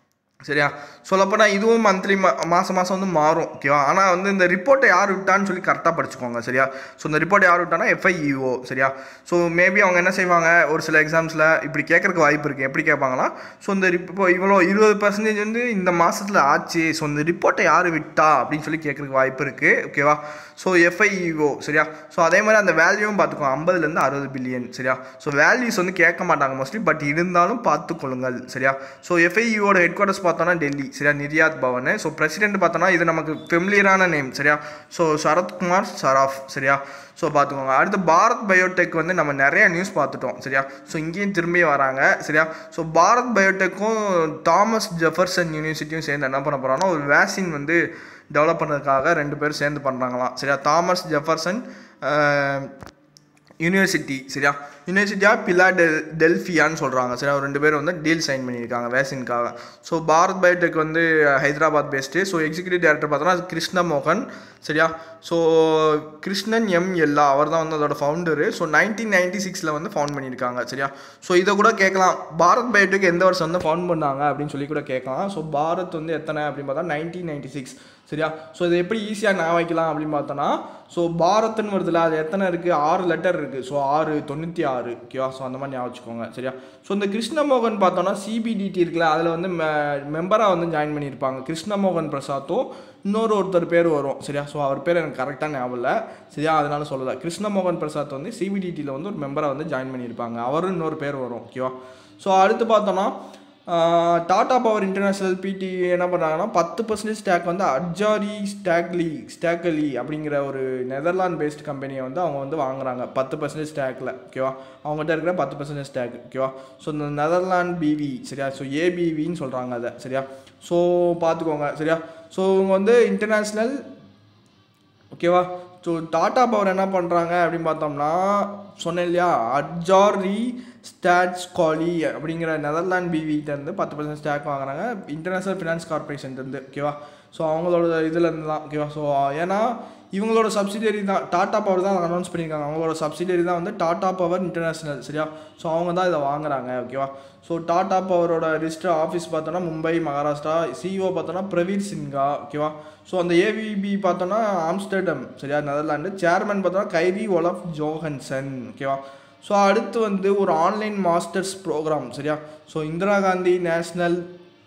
சரியா சொல்லப்போனால் இதுவும் மந்த்லி மா மாதம் மாதம் வந்து மாறும் ஓகேவா ஆனால் வந்து இந்த ரிப்போர்ட்டை யார் விட்டான்னு சொல்லி கரெக்டாக படிச்சுக்கோங்க சரியா ஸோ இந்த ரிப்போர்ட் யார் விட்டானா எஃப்ஐஇஓ சரியா ஸோ மேபி அவங்க என்ன செய்வாங்க ஒரு சில எக்ஸாம்ஸில் இப்படி கேட்கறக்கு வாய்ப்பு இருக்குது எப்படி கேட்பாங்களா ஸோ இந்த இப்போ இவ்வளோ இருபது பர்சன்டேஜ் வந்து இந்த மாதத்தில் ஆச்சு ஸோ இந்த ரிப்போர்ட்டை யார் விட்டா அப்படின்னு சொல்லி கேட்கறதுக்கு வாய்ப்பு இருக்குது ஓகேவா ஸோ எஃப்ஐஇஓ சரியா ஸோ அதே மாதிரி அந்த வேல்யூவும் பார்த்துக்கோ ஐம்பதுலேருந்து அறுபது பில்லியன் சரியா ஸோ வேல்யூஸ் வந்து கேட்க மாட்டாங்க மோஸ்ட்லி பட் இருந்தாலும் பார்த்துக்கொள்ளுங்கள் சரியா ஸோ எஃப்ஐஇஓட ஹெட் குவார்ட்டர்ஸ் பார்த்தோன்னா டெல்லி சரியா நிர்யாத் பவன் ஸோ பிரசிடென்ட் பார்த்தோன்னா இது நமக்கு ஃபெமிலியரான நேம் சரியா ஸோ சரத்குமார் சராஃப் சரியா ஸோ பார்த்துக்கோங்க அடுத்து பாரத் பயோடெக் வந்து நம்ம நிறைய நியூஸ் பார்த்துட்டோம் சரியா ஸோ இங்கேயும் திரும்பி வராங்க சரியா ஸோ பாரத் பயோடெக்கும் தாமஸ் ஜெஃபர்சன் யூனிவர்சிட்டியும் சேர்ந்து என்ன பண்ண போகிறாங்கன்னா ஒரு வேக்சின் வந்து டெவலப் பண்ணுறதுக்காக ரெண்டு பேரும் சேர்ந்து பண்ணுறாங்களாம் சரியா தாமஸ் ஜெஃபர்சன் யூனிவர்சிட்டி சரியா யூனிவர்சிட்டியாக பிலா டெல் டெல்ஃபியான்னு சொல்கிறாங்க சரியா ஒரு ரெண்டு பேரும் வந்து டீல் சைன் பண்ணியிருக்காங்க வேக்சின்காக ஸோ பாரத் பயோடெக் வந்து Hyderabad based so executive director பார்த்தோன்னா கிருஷ்ண மோகன் சரியா ஸோ கிருஷ்ணன் எம் எல்லா அவர் தான் வந்து அதோட ஃபவுண்டரு ஸோ நைன்டீன் நைன்டி சிக்ஸில் வந்து ஃபவுண்ட் பண்ணியிருக்காங்க சரியா ஸோ இதை கூட கேட்கலாம் பாரத் பயோடெக் எந்த வருஷம் வந்து ஃபவுண்ட் பண்ணாங்க அப்படின்னு சொல்லி கூட கேட்கலாம் ஸோ பாரத் வந்து எத்தனை அப்படின்னு பார்த்தா நைன்டீன் நைன்டி சிக்ஸ் சரியா ஸோ இதை எப்படி ஈஸியாக நான் வைக்கலாம் அப்படின்னு பார்த்தோன்னா ஸோ பாரத்னு வருதுல அது எத்தனை இருக்குது ஆறு லெட்டர் இருக்குது ஸோ ஆறு தொண்ணூற்றி ஆறு ஓகேவா ஸோ அந்த மாதிரி ஞாபகம் வச்சுக்கோங்க சரியா ஸோ இந்த கிருஷ்ணமோகன் பார்த்தோன்னா சிபிடிடி இருக்குல்ல அதில் வந்து மெம்பராக வந்து ஜாயின் பண்ணியிருப்பாங்க கிருஷ்ணமோகன் பிரசாத்தும் இன்னொரு ஒருத்தர் பேர் வரும் சரியா ஸோ அவர் பேர் எனக்கு கரெக்டாக ஞாபகம் இல்லை சரியா அதனால சொல்லலை கிருஷ்ணமோகன் பிரசாத் வந்து சிபிடிடியில் வந்து ஒரு மெம்பராக வந்து ஜாயின் பண்ணியிருப்பாங்க அவரும் இன்னொரு பேர் வரும் ஓகேவா ஸோ அடுத்து பார்த்தோன்னா டாடா பவர் இன்டர்நேஷ்னல் பிடி என்ன பண்ணுறாங்கன்னா பத்து பர்சன்டேஜ் ஸ்டாக் வந்து அட்ஜாரி ஸ்டாக்லி ஸ்டாக்கலி அப்படிங்கிற ஒரு நெதர்லாண்ட் பேஸ்ட் கம்பெனியை வந்து அவங்க வந்து வாங்குறாங்க பத்து பர்சன்டேஜ் ஸ்டாக்கில் ஓகேவா அவங்ககிட்ட இருக்கிற பத்து பர்சன்டேஜ் ஸ்டாக் ஓகேவா ஸோ இந்த நெதர்லாண்ட் பிவி சரியா ஸோ ஏபிவின்னு சொல்கிறாங்க அதை சரியா ஸோ பார்த்துக்கோங்க சரியா ஸோ இவங்க வந்து இன்டர்நேஷ்னல் ஓகேவா ஸோ டாடா பவர் என்ன பண்ணுறாங்க அப்படின்னு பார்த்தோம்னா சொன்னேன் இல்லையா அட்ஜாரி ஸ்டாட்ஸ் காலி அப்படிங்கிற நெதர்லாண்ட் பிவிட்டேருந்து பத்து பர்சன்ட் ஸ்டாக் வாங்குறாங்க இன்டர்நேஷ்னல் ஃபினான்ஸ் கார்பரேஷன்லேருந்து ஓகேவா ஸோ அவங்களோட இதுலேருந்து தான் ஓகேவா ஸோ ஏன்னா இவங்களோட சப்சிடரி தான் டாடா பவர் தான் அனௌன்ஸ் பண்ணியிருக்காங்க அவங்களோட சப்சிடரி தான் வந்து டாடா பவர் இன்டர்நேஷ்னல் சரியா ஸோ அவங்க தான் இதை வாங்குறாங்க ஓகேவா ஸோ டாடா பவரோட ரிஜிஸ்டர் ஆஃபீஸ் பார்த்தோன்னா மும்பை மகாராஷ்டிரா சிஇஓ பார்த்தோன்னா பிரவீர் சின்ஹா ஓகேவா ஸோ அந்த ஏவிபி பார்த்தோன்னா ஆம்ஸ்டர்டம் சரியா நெதர்லாண்டு சேர்மன் பார்த்தோன்னா கைரி ஒலஃப் ஜோஹன்சன் ஓகேவா ஸோ அடுத்து வந்து ஒரு ஆன்லைன் மாஸ்டர்ஸ் ப்ரோக்ராம் சரியா ஸோ இந்திரா காந்தி நேஷ்னல்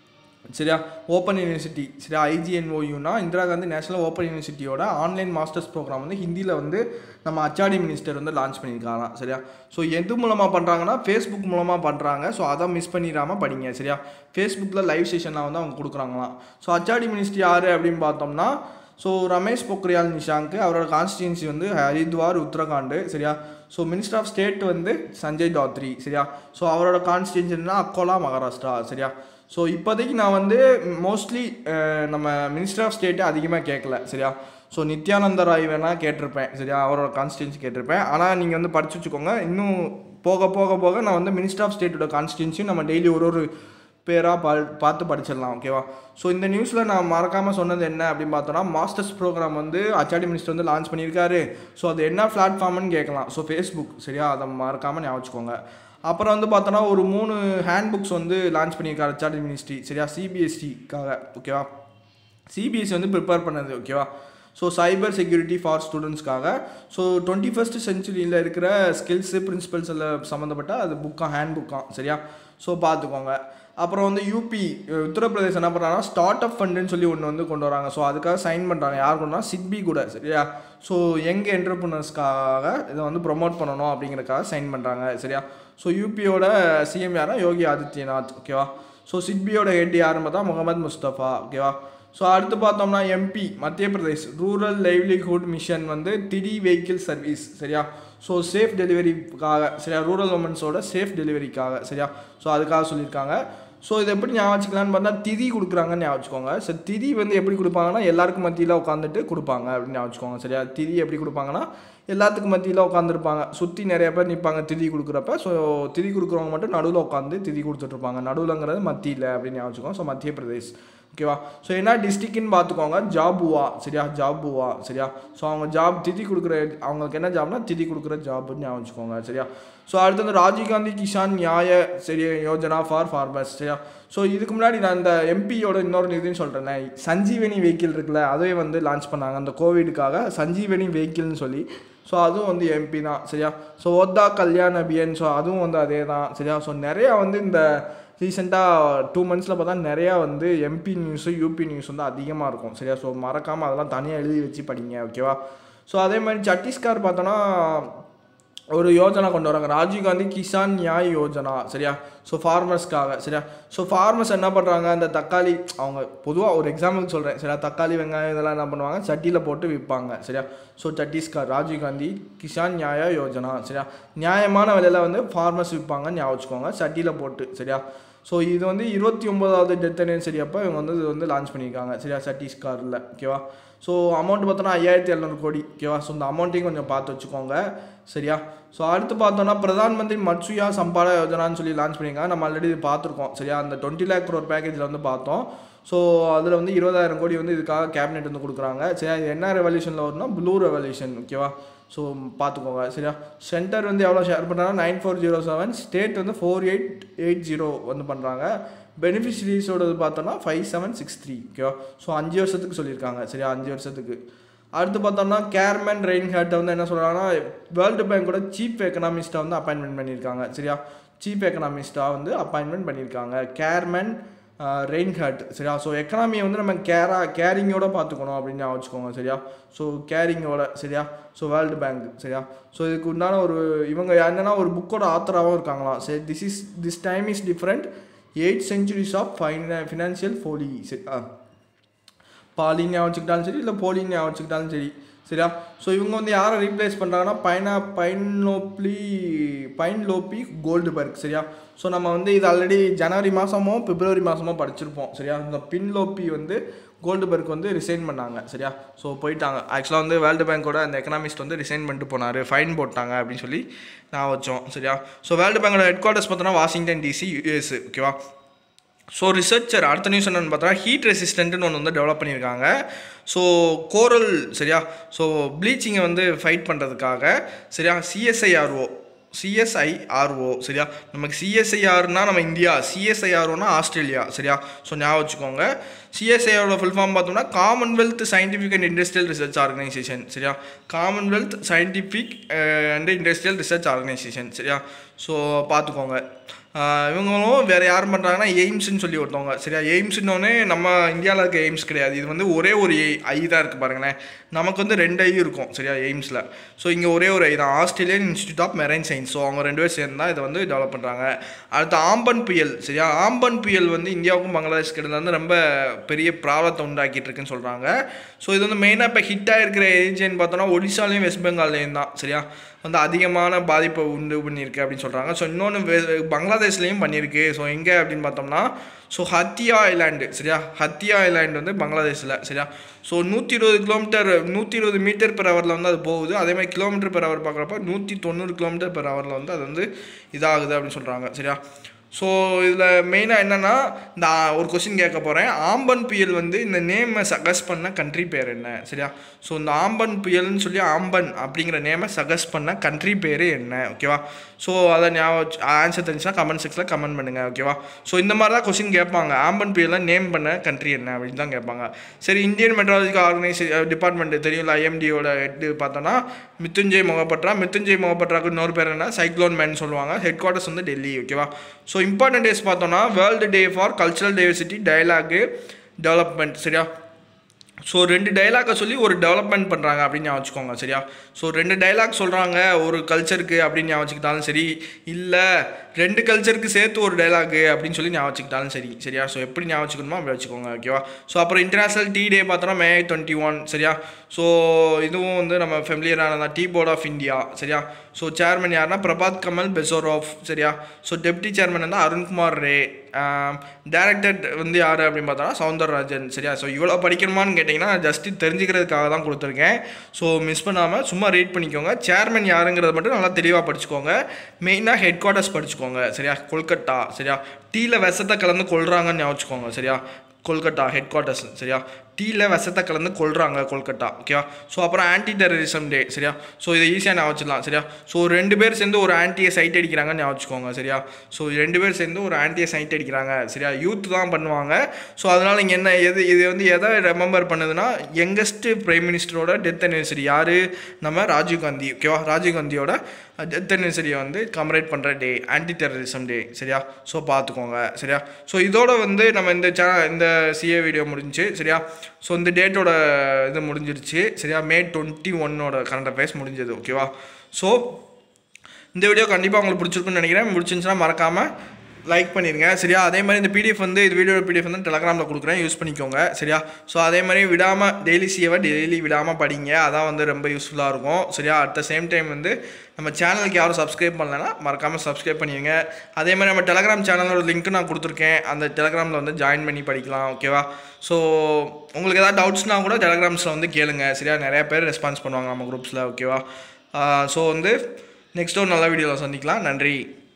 சரியா ஓப்பன் யூனிவர்சிட்டி சரியா ஐஜிஎன்ஓயூனா இந்திரா காந்தி நேஷனல் ஓப்பன் யூனிவர்சிட்டியோட ஆன்லைன் மாஸ்டர்ஸ் ப்ரோக்ராம் வந்து ஹிந்தியில் வந்து நம்ம அச்சாடி மினிஸ்டர் வந்து லான்ச் பண்ணியிருக்காங்க சரியா ஸோ எது மூலமாக பண்ணுறாங்கன்னா ஃபேஸ்புக் மூலமாக பண்ணுறாங்க ஸோ அதை மிஸ் பண்ணிடாமல் படிங்க சரியா ஃபேஸ்புக்கில் லைவ் செஷன்லாம் வந்து அவங்க கொடுக்குறாங்களாம் ஸோ அச்சாடி மினிஸ்ட்ரி யார் அப்படின்னு பார்த்தோம்னா ஸோ ரமேஷ் பொக்ரியால் நிஷாங்க் அவரோட கான்ஸ்டியூன்சி வந்து ஹரித்வார் உத்தரகாண்டு சரியா ஸோ மினிஸ்டர் ஆஃப் ஸ்டேட் வந்து சஞ்சய் தாத்ரி சரியா ஸோ அவரோட கான்ஸ்டியூன்சினா அக்கோலா மகாராஷ்டிரா சரியா ஸோ இப்போதைக்கு நான் வந்து மோஸ்ட்லி நம்ம மினிஸ்டர் ஆஃப் ஸ்டேட்டே அதிகமாக கேட்கல சரியா ஸோ நித்யானந்த ராய் வேணால் கேட்டிருப்பேன் சரியா அவரோட கான்ஸ்டியூன்சி கேட்டிருப்பேன் ஆனால் நீங்கள் வந்து படிச்சு வச்சுக்கோங்க இன்னும் போக போக போக நான் வந்து மினிஸ்டர் ஆஃப் ஸ்டேட்டோட கான்ஸ்டியூன்சியும் நம்ம டெய்லி ஒரு ஒரு பேராக பா பார்த்து படிச்சிடலாம் ஓகேவா ஸோ இந்த நியூஸில் நான் மறக்காமல் சொன்னது என்ன அப்படின்னு பார்த்தோன்னா மாஸ்டர்ஸ் ப்ரோக்ராம் வந்து அச்சாடி மினிஸ்டர் வந்து லான்ச் பண்ணியிருக்காரு ஸோ அது என்ன பிளாட்ஃபார்ம்னு கேட்கலாம் ஸோ ஃபேஸ்புக் சரியா அதை மறக்காமல் ஞாபகம் வச்சுக்கோங்க அப்புறம் வந்து பார்த்தோன்னா ஒரு மூணு ஹேண்ட் புக்ஸ் வந்து லான்ச் பண்ணியிருக்காரு அச்சாடி மினிஸ்ட்ரி சரியா சிபிஎஸ்சிக்காக ஓகேவா சிபிஎஸ்சி வந்து ப்ரிப்பேர் பண்ணது ஓகேவா ஸோ சைபர் செக்யூரிட்டி ஃபார் ஸ்டூடெண்ட்ஸ்க்காக ஸோ டுவெண்ட்டி ஃபஸ்ட் செஞ்சுரியில் இருக்கிற ஸ்கில்ஸு பிரின்சிபல்ஸில் சம்மந்தப்பட்ட அது புக்காக ஹேண்ட் புக்காக சரியா ஸோ பார்த்துக்கோங்க அப்புறம் வந்து யூபி உத்தரப்பிரதேசம் என்ன பண்ணுறாங்கன்னா ஸ்டார்ட் அப் ஃபண்டுன்னு சொல்லி ஒன்று வந்து கொண்டு வராங்க ஸோ அதுக்காக சைன் பண்ணுறாங்க யார் கொண்டா சிட்பி கூட சரியா ஸோ யங் என்டர்பிரினர்ஸ்க்காக இதை வந்து ப்ரொமோட் பண்ணணும் அப்படிங்கிறதுக்காக சைன் பண்ணுறாங்க சரியா ஸோ யூபியோட சிஎம் யாரா யோகி ஆதித்யநாத் ஓகேவா ஸோ சிட்பியோட ஹெட் யாருன்னு பார்த்தா முகமது முஸ்தபா ஓகேவா ஸோ அடுத்து பார்த்தோம்னா எம்பி மத்திய பிரதேஷ் ரூரல் லைவ்லிஹுட் மிஷன் வந்து திடி வெஹிக்கிள் சர்வீஸ் சரியா ஸோ சேஃப் டெலிவரிக்காக சரியா ரூரல் உமன்ஸோட சேஃப் டெலிவரிக்காக சரியா ஸோ அதுக்காக சொல்லியிருக்காங்க ஸோ இதை எப்படி ஞாபகம் வச்சுக்கலான்னு பார்த்தா திதி கொடுக்குறாங்கன்னு ஞாபகம் வச்சுக்கோங்க ஸோ திதி வந்து எப்படி கொடுப்பாங்கன்னா எல்லாருக்கும் மத்தியில் உட்காந்துட்டு கொடுப்பாங்க அப்படின்னு ஞாபகம் வச்சுக்கோங்க சரியா திதி எப்படி கொடுப்பாங்கன்னா எல்லாத்துக்கும் மத்தியில் உட்காந்துருப்பாங்க சுற்றி நிறைய பேர் நிற்பாங்க திதி கொடுக்குறப்ப ஸோ திதி கொடுக்குறவங்க மட்டும் நடுவில் உட்காந்து திதி கொடுத்துட்ருப்பாங்க நடுவில்ங்கிறது மத்தியில் அப்படின்னு ஞாபகம் வச்சுக்கோங்க ஸோ மத்திய பிரதேஷ் ஓகேவா ஸோ என்ன டிஸ்ட்ரிக்ட்னு பார்த்துக்கோங்க ஜாபுவா சரியா ஜாபுவா சரியா ஸோ அவங்க ஜாப் திதி கொடுக்குற அவங்களுக்கு என்ன ஜாப்னா திதி கொடுக்குற ஜாப்னு ஞாபகம் வச்சுக்கோங்க சரியா ஸோ அடுத்தது ராஜீவ்காந்தி கிஷான் நியாய சரி யோஜனா ஃபார் ஃபார்மர்ஸ் சரியா ஸோ இதுக்கு முன்னாடி நான் இந்த எம்பியோட இன்னொரு இதுன்னு சொல்கிறேன் சஞ்சீவனி வெஹிக்கிள் இருக்குல்ல அதுவே வந்து லான்ச் பண்ணாங்க அந்த கோவிடுக்காக சஞ்சீவனி வெஹிக்கிள்னு சொல்லி ஸோ அதுவும் வந்து எம்பி தான் சரியா ஸோ ஓத்தா கல்யாண் அபியன் ஸோ அதுவும் வந்து அதே தான் சரியா ஸோ நிறையா வந்து இந்த ரீசெண்டாக டூ மந்த்ஸில் பார்த்தா நிறையா வந்து எம்பி நியூஸு யூபி நியூஸ் வந்து அதிகமாக இருக்கும் சரியா ஸோ மறக்காமல் அதெல்லாம் தனியாக எழுதி வச்சு படிங்க ஓகேவா ஸோ அதே மாதிரி சத்தீஸ்கர் பார்த்தோன்னா ஒரு யோஜனா கொண்டு வராங்க ராஜீவ்காந்தி கிசான் நியாய் யோஜனா சரியா ஸோ ஃபார்மர்ஸ்க்காக சரியா ஸோ ஃபார்மர்ஸ் என்ன பண்ணுறாங்க அந்த தக்காளி அவங்க பொதுவாக ஒரு எக்ஸாம்பிள் சொல்கிறேன் சரியா தக்காளி வெங்காயம் இதெல்லாம் என்ன பண்ணுவாங்க சட்டியில் போட்டு விற்பாங்க சரியா ஸோ சத்தீஸ்கர் ராஜீவ்காந்தி கிசான் நியாய யோஜனா சரியா நியாயமான விலையில் வந்து ஃபார்மர்ஸ் விற்பாங்க ஞாபகம் வச்சுக்கோங்க சட்டியில் போட்டு சரியா ஸோ இது வந்து இருபத்தி ஒன்பதாவது டெத் அனிவர்சரி அப்போ இவங்க வந்து இது வந்து லான்ச் பண்ணியிருக்காங்க சரியா சத்தீஸ்கரில் ஓகேவா ஸோ அமௌண்ட் பார்த்தோன்னா ஐயாயிரத்தி எழுநூறு கோடி ஓகேவா ஸோ இந்த அமௌண்ட்டையும் கொஞ்சம் பார்த்து வச்சுக்கோங்க சரியா ஸோ அடுத்து பார்த்தோன்னா பிரதான் மந்திரி மத்சுயா சம்பாடா யோஜனான்னு சொல்லி லான்ச் பண்ணியிருக்காங்க நம்ம ஆல்ரெடி இது பார்த்துருக்கோம் சரியா அந்த டுவெண்ட்டி லேக் க்ரோர் பேக்கேஜில் வந்து பார்த்தோம் ஸோ அதில் வந்து இருபதாயிரம் கோடி வந்து இதுக்காக கேபினெட் வந்து கொடுக்குறாங்க சரியா இது என்ன ரெவல்யூஷனில் வரும்னா ப்ளூ ரெவல்யூஷன் ஓகேவா ஸோ பார்த்துக்கோங்க சரியா சென்டர் வந்து எவ்வளோ ஷேர் பண்ணுறாங்கன்னா nine four zero seven state வந்து ஃபோர் எயிட் எயிட் ஜீரோ வந்து பண்ணுறாங்க பெனிஃபிஷரிஸோடது பார்த்தோன்னா ஃபைவ் செவன் சிக்ஸ் த்ரீ ஓகேவா ஸோ அஞ்சு வருஷத்துக்கு சொல்லியிருக்காங்க சரியா அஞ்சு வருஷத்துக்கு அடுத்து பார்த்தோம்னா கேர்மேன் ரெயின் ஹேட்டை வந்து என்ன சொல்கிறாங்கன்னா வேர்ல்டு பேங்கோட சீஃப் எக்கனாமிஸ்ட்டை வந்து அப்பாயின்மெண்ட் பண்ணியிருக்காங்க சரியா சீஃப் எக்கனாமிஸ்ட்டாக வந்து அப்பாயின்மெண்ட் பண்ணியிருக்காங்க கேர்மேன் ரெயின் ஹேட் சரியா ஸோ எக்கனாமியை வந்து நம்ம கேரா கேரிங்கோட பார்த்துக்கணும் அப்படின்னு ஞாபகம் வச்சுக்கோங்க சரியா ஸோ கேரிங்கோட சரியா ஸோ வேர்ல்டு பேங்க் சரியா ஸோ இதுக்கு உண்டான ஒரு இவங்க என்னன்னா ஒரு புக்கோட ஆத்தராகவும் இருக்காங்களாம் சரி this is this time is different eight centuries of ஃபைன ஃபினான்ஷியல் ஃபோலி சரி ஆ பாலின்னு ஞாபகம் வச்சுக்கிட்டாலும் சரி இல்லை போலின்னு ஞாபகம் வச்சுக்கிட்டாலும் சரி சரியா ஸோ இவங்க வந்து யாரை ரீப்ளேஸ் பண்ணுறாங்கன்னா பைனா பைன்லோப்லி பைன்லோப்பி கோல்டுபர்க் சரியா ஸோ நம்ம வந்து இது ஆல்ரெடி ஜனவரி மாதமோ பிப்ரவரி மாதமோ படிச்சிருப்போம் சரியா இந்த பின்லோப்பி வந்து கோல்டுபர்க் வந்து ரிசைன் பண்ணாங்க சரியா ஸோ போயிட்டாங்க ஆக்சுவலாக வந்து வேர்ல்டு பேங்கோட அந்த எக்கனாமிஸ்ட் வந்து ரிசைன் பண்ணிட்டு போனார் ஃபைன் போட்டாங்க அப்படின்னு சொல்லி நான் வச்சோம் சரியா ஸோ வேர்ல்டு பேங்கோட ஹெட் குவார்ட்டர்ஸ் பார்த்தோன்னா வாஷிங்டன் டிசி யூஎஸ் ஓகேவா ஸோ ரிசர்ச்சர் அடுத்த நியூஸ் என்னென்னு பார்த்தா ஹீட் ரெசிஸ்டன்ட்னு ஒன்று வந்து டெவலப் பண்ணியிருக்காங்க ஸோ கோரல் சரியா ஸோ ப்ளீச்சிங்கை வந்து ஃபைட் பண்ணுறதுக்காக சரியா சிஎஸ்ஐஆர்ஓ சிஎஸ்ஐஆர்ஓ சரியா நமக்கு சிஎஸ்ஐஆர்னா நம்ம இந்தியா சிஎஸ்ஐஆர்ஓனா ஆஸ்திரேலியா சரியா ஸோ ஞாபகம் வச்சுக்கோங்க சிஎஸ்ஐஆரோட ஃபுல் ஃபார்ம் பார்த்தோம்னா Commonwealth Scientific and Industrial Research Organisation சரியா Commonwealth Scientific and Industrial Research Organisation சரியா ஸோ பார்த்துக்கோங்க ஆஹ் இவங்களும் வேறு யார் பண்ணுறாங்கன்னா எய்ம்ஸ்னு சொல்லி ஒருத்தவங்க சரியா எய்ம்ஸ்னோடனே நம்ம இந்தியாவில் இருக்க எய்ம்ஸ் கிடையாது இது வந்து ஒரே ஒரு ஐ தான் இருக்குது பாருங்களேன் நமக்கு வந்து ரெண்டு ஐ இருக்கும் சரியா எய்ம்ஸில் ஸோ இங்கே ஒரே ஒரு ஐ தான் Australian institute of marine science so அவங்க ரெண்டு பேர் சேர்ந்து தான் இதை வந்து டெவலப் பண்ணுறாங்க அடுத்து ஆம்பன் புயல் சரியா ஆம்பன் புயல் வந்து இந்தியாவுக்கும் பங்களாதேஷ்க்கு இடையில வந்து ரொம்ப பெரிய ப்ராப்ளத்தை உண்டாக்கிட்டு இருக்குன்னு சொல்கிறாங்க ஸோ இது வந்து மெயினாக இப்போ ஹிட் ஆகிருக்கிற ஏரியான்னு பார்த்தோன்னா ஒடிசாலையும் வெஸ்ட் பெங்கால்லையும் தான் சரியா வந்து அதிகமான பாதிப்பை உண்டு பண்ணியிருக்கு அப்படின்னு சொல்கிறாங்க ஸோ இன்னொன்று பங்களாதேஷ்லேயும் பண்ணியிருக்கு ஸோ எங்கே அப்படின்னு பார்த்தோம்னா ஸோ ஹத்தியா ஐலாண்டு சரியா ஹத்தியா ஐலாண்டு வந்து பங்களாதேஷில் சரியா ஸோ நூற்றி இருபது கிலோமீட்டர் நூற்றி இருபது மீட்டர் பெர் ஹவரில் வந்து அது போகுது அதே மாதிரி கிலோமீட்டர் பெர் ஹவர் பார்க்குறப்ப நூற்றி தொண்ணூறு கிலோமீட்டர் பெர் ஹவரில் வந்து அது வந்து இதாகுது அப்படின்னு சொல்கிறாங்க சரியா ஸோ இதில் மெயினாக என்னென்னா இந்த ஆ- ஒரு கொஸ்டின் கேட்க போகிறேன் ஆம்பன் புயல் வந்து இந்த நேமை சகஸ் பண்ண கண்ட்ரி பேர் என்ன சரியா ஸோ இந்த ஆம்பன் புயல்னு சொல்லி ஆம்பன் அப்படிங்கிற நேமை சகஸ் பண்ண கண்ட்ரி பேர் என்ன ஓகேவா ஸோ அதை ஞாபகம் ஆன்சர் தெரிஞ்சுன்னா கமெண்ட் செக்ஷனில் கமெண்ட் பண்ணுங்கள் ஓகேவா ஸோ இந்த மாதிரி தான் கொஸ்டின் கேட்பாங்க ஆம்பன் புயலை நேம் பண்ண கண்ட்ரி என்ன அப்படின்னு தான் கேட்பாங்க சரி இந்தியன் மெட்ராலஜிக்கல் ஆர்கனைசேஷன் டிபார்ட்மெண்ட் தெரியும்ல ஐஎம்டியோட ஹெட் பார்த்தோன்னா மித்துஞ்சய் முகப்பட்ரா மித்துஞ்சய் முகப்பட்ராக்கு இன்னொரு பேர் என்ன சைக்ளோன் மேன் சொல்லுவாங்க ஹெட் குவார்ட்டர்ஸ் வந்து டெல்லி ஓகேவா ஸோ இம்பார்ட்டன்ட் டேஸ் பார்த்தோன்னா world day for cultural diversity dialogue development சரியா ஸோ ரெண்டு டைலாக்கை சொல்லி ஒரு டெவலப்மெண்ட் பண்ணுறாங்க அப்படின்னு ஞாபகம் வச்சுக்கோங்க சரியா ஸோ ரெண்டு டைலாக் சொல்கிறாங்க ஒரு கல்ச்சருக்கு அப்படின்னு ஞாபகம் வச்சுக்கிட்டாலும் சரி இல்லை ரெண்டு கல்ச்சருக்கு சேர்த்து ஒரு டைலாகு அப்படின்னு சொல்லி ஞாபகம் வச்சுக்கிட்டாலும் சரி சரியா ஸோ எப்படி ஞாபகம் வச்சுக்கணுமோ அப்படி வச்சுக்கோங்க ஓகேவா ஸோ அப்புறம் இன்டர்நேஷனல் டீ டே பார்த்தோன்னா மே டுவெண்ட்டி ஒன் சரியா ஸோ இதுவும் வந்து நம்ம ஃபெமிலியரானதான் டீ போர்ட் ஆஃப் இந்தியா சரியா ஸோ சேர்மன் யாருன்னா பிரபாத் கமல் பெசோரோஃப் சரியா ஸோ டெப்டி சேர்மன் வந்து அருண்குமார் ரே டேரக்டர் வந்து யார் அப்படின்னு பார்த்தோன்னா சவுந்தரராஜன் சரியா ஸோ இவ்வளோ படிக்கணுமான்னு கேட்டிங்கன்னா ஜஸ்ட் தெரிஞ்சுக்கிறதுக்காக தான் கொடுத்துருக்கேன் ஸோ மிஸ் பண்ணாமல் சும்மா ரீட் பண்ணிக்கோங்க சேர்மன் யாருங்கிறத மட்டும் நல்லா தெளிவாக படிச்சுக்கோங்க மெயினாக ஹெட் குவார்ட்டர்ஸ் படிச்சுக்கோங்க சரியா கொல்கட்டா சரியா டீயில் விஷத்தை கலந்து கொள்றாங்கன்னு ஞாபகம் வச்சுக்கோங்க சரியா கொல்கட்டா ஹெட் குவார்ட்டர்ஸ் சரியா டீயில் விஷத்தை கலந்து கொல்றாங்க கொல்கட்டா ஓகேவா ஸோ அப்புறம் ஆன்டி டெரரிசம் டே சரியா ஸோ இதை ஈஸியாக ஞாபகம் வச்சிடலாம் சரியா ஸோ ரெண்டு பேர் சேர்ந்து ஒரு ஆன்டியை சைட் அடிக்கிறாங்கன்னு ஞாபகம் வச்சுக்கோங்க சரியா ஸோ ரெண்டு பேர் சேர்ந்து ஒரு ஆன்டியை சைட் அடிக்கிறாங்க சரியா யூத் தான் பண்ணுவாங்க ஸோ அதனால் இங்கே என்ன எது இது வந்து எதை ரெமெம்பர் பண்ணுதுன்னா யங்கஸ்ட் பிரைம் மினிஸ்டரோட டெத் அனிவர்சரி யார் நம்ம ராஜீவ் காந்தி ஓகேவா ராஜீவ் காந்தியோட டெத் அனிவர்சரியை வந்து கமரேட் பண்ணுற டே ஆன்டி டெரரிசம் டே சரியா ஸோ பார்த்துக்கோங்க சரியா ஸோ இதோட வந்து நம்ம இந்த சே இந்த சிஏ வீடியோ முடிஞ்சுச்சு சரியா ஸோ இந்த டேட்டோட இது முடிஞ்சிருச்சு சரியா மே டுவெண்ட்டி ஒன்னோட கரண்ட் அஃபேர்ஸ் முடிஞ்சது ஓகேவா ஸோ இந்த வீடியோ கண்டிப்பாக உங்களுக்கு பிடிச்சிருக்குன்னு நினைக்கிறேன் பிடிச்சிருந்துச்சுன்னா மறக்காமல் லைக் பண்ணிடுங்க சரியா அதே மாதிரி இந்த பிடிஎஃப் வந்து இது வீடியோ பிடிஎஃப் வந்து டெலகிராமில் கொடுக்குறேன் யூஸ் பண்ணிக்கோங்க சரியா ஸோ அதே மாதிரி விடாமல் டெய்லி சிஏவை டெய்லி விடாமல் படிங்க அதான் வந்து ரொம்ப யூஸ்ஃபுல்லாக இருக்கும் சரியா அட் த சேம் டைம் வந்து நம்ம சேனலுக்கு யாரும் சப்ஸ்கிரைப் பண்ணலன்னா மறக்காமல் சப்ஸ்கிரைப் பண்ணிடுங்க அதே மாதிரி நம்ம டெலகிராம் சேனலோட லிங்க் நான் கொடுத்துருக்கேன் அந்த டெலகிராமில் வந்து ஜாயின் பண்ணி படிக்கலாம் ஓகேவா ஸோ உங்களுக்கு ஏதாவது டவுட்ஸ்னால் கூட டெலகிராம்ஸில் வந்து கேளுங்க சரியா நிறைய பேர் ரெஸ்பான்ஸ் பண்ணுவாங்க நம்ம குரூப்ஸில் ஓகேவா ஸோ வந்து நெக்ஸ்ட் ஒரு நல்ல வீடியோவில் சந்திக்கலாம் நன்றி